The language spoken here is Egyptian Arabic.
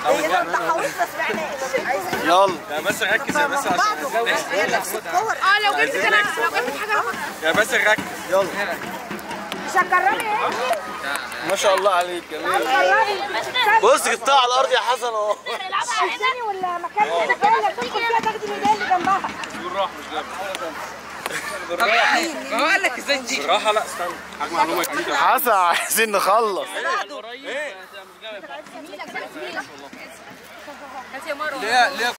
هي انت حاولت تسمعني يلا يا بس ركز يا بس عشان هي نفس الكور اه لو جبت انا لو جبت حاجه هاخدها يا بس ركز يلا مش هتكرمي ايه ما شاء الله عليك جميل بص جبتها على الارض يا حسن اهو الثاني ولا مكان هنا كده اللي تدخل فيها تاخدي الهدايا اللي جنبها بالراحه مش جنب ما هو قال لك ازاي تيجي بالراحه لا استنى حاجه معلومه جديده حسن عايزين نخلص ايه هات يا مروه